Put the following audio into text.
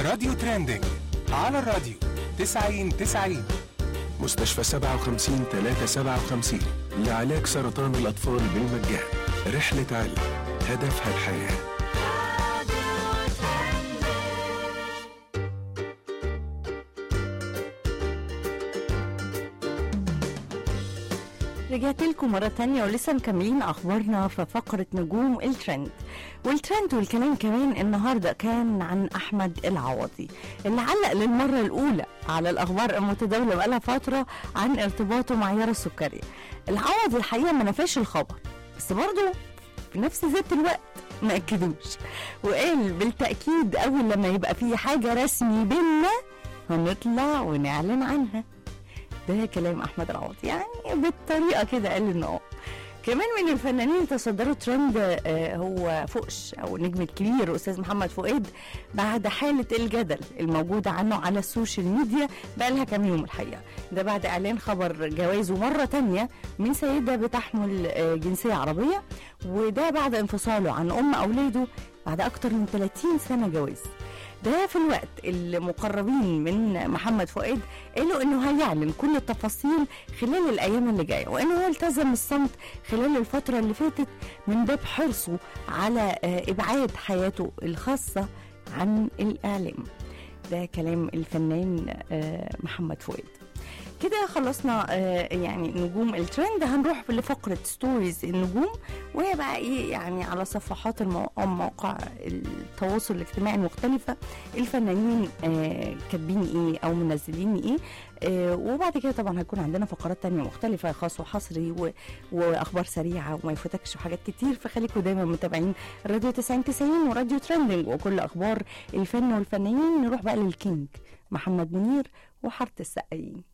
راديو ترندنج على الراديو 90 90 مستشفى 57 357 لعلاج سرطان الأطفال بالمجان رحلة علم هدفها الحياه رجعت لكم مرة تانية ولسه مكملين أخبارنا في فقرة نجوم الترند والترند والكلام كمان النهاردة كان عن أحمد العوضي اللي علق للمرة الأولى على الأخبار المتداولة بقالها فترة عن ارتباطه مع يارا السكري العوضي الحقيقة ما نفاش الخبر بس برضه في نفس ذات الوقت ما أكدوش وقال بالتأكيد أول لما يبقى في حاجة رسمي بينا هنطلع ونعلن عنها ده كلام احمد العوضي يعني بالطريقه كده قال انه اه كمان من الفنانين اللي تصدروا ترند آه، هو فوقش او النجم الكبير استاذ محمد فؤاد بعد حاله الجدل الموجوده عنه على السوشيال ميديا بقى لها كام يوم الحقيقه ده بعد اعلان خبر جوازه مره تانية من سيده بتحمل آه، جنسيه عربيه وده بعد انفصاله عن ام اولاده بعد اكتر من 30 سنه جواز ده في الوقت المقربين من محمد فؤاد قالوا انه هيعلن كل التفاصيل خلال الايام اللي جايه وانه هو التزم الصمت خلال الفتره اللي فاتت من باب حرصه على آه، ابعاد حياته الخاصه عن الاعلام ده كلام الفنان آه، محمد فؤاد كده خلصنا آه، يعني نجوم الترند هنروح لفقرة ستوريز النجوم وهي بقى ايه يعني على صفحات المو- أو مواقع التواصل الاجتماعي المختلفة الفنانين آه، كاتبين ايه او منزلين ايه آه، وبعد كده طبعا هيكون عندنا فقرات تانية مختلفة خاص وحصري و... واخبار سريعة وما يفوتكش وحاجات كتير فخليكم دايما متابعين راديو 90 90 وراديو ترندنج وكل اخبار الفن والفنانين نروح بقى للكينج محمد منير وحاره السقايين